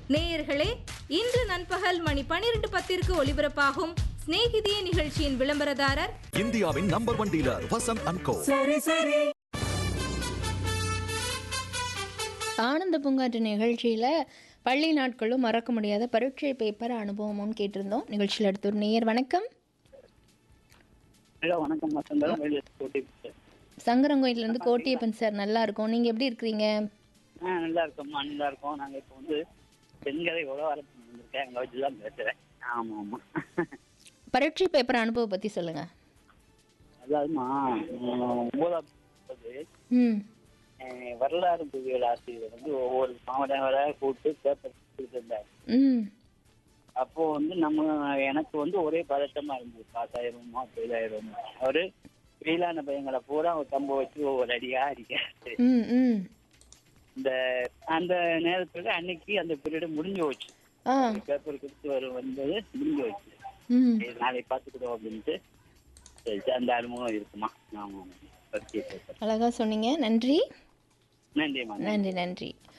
நேயர்களே இன்று நண்பகல் மணி பனிரெண்டு பத்திற்கு ஒலிபரப்பாகும் சிநேகிதியே நிகழ்ச்சியின் விளம்பரதாரர் இந்தியாவின் number one dealer Vasanth and co ஆனந்த பூங்காற்று நிகழ்ச்சியில் பள்ளி நாட்களும் மறக்க முடியாத பரீட்சை பேப்பர் அனுபவமும் கேட்டிருந்தோம் நிகழ்ச்சியில் அடுத்த ஒரு நேயர் வணக்கம் ஹலோ வணக்கம் வசந்தரம் வெளியே போட்டி சங்கரங்கோயிலேருந்து கோட்டியப்பன் சார் நல்லா இருக்கும் நீங்கள் எப்படி இருக்கிறீங்க ஆ நல்லா இருக்கோம்மா நல்லா இருக்கோம் நாங்கள் இப்போ வந்து பெண்களை எவ்வளோ வரப்பு வந்திருக்கேன் எங்களை வச்சு தான் பேசுகிறேன் ஆமாம் ஆமாம் பரீட்சை பேப்பர் அனுபவம் பற்றி சொல்லுங்கள் அதாவதுமா உம், ஒன்பதாம் போது ம் அஹ், வரலாறு புவியியல் ஆசிரியர் வந்து ஒவ்வொரு மாவட்டங்களாக கூப்பிட்டு பேப்பர் கொடுத்துட்டு இருந்தார் ம் அப்போ வந்து நம்ம எனக்கு வந்து ஒரே பதட்டமா இருந்தது பாஸ் ஆயிருமா ஃபெயில் ஆயிருமா அவரு ஃபெயிலான பையங்களை பூரா ஒரு கம்ப வச்சு ஒவ்வொரு அடியா அடிக்க ம் ம் இந்த அந்த நேரத்துல அன்னைக்கு அந்த பீரியட் முடிஞ்சு போச்சு ஆ பேப்பர் கொடுத்து வரும் வந்தது முடிஞ்சு போச்சு ம் சரி, நாளைக்கு பார்த்துக்கிடுவோம் அப்படின்ட்டு சரி, சரி, அந்த அனுபவம் இருக்குமா ஆமாம் பரிச்சை பேப்பர் அழகாக சொன்னீங்க நன்றி நன்றிம்மா நன்றி நன்றி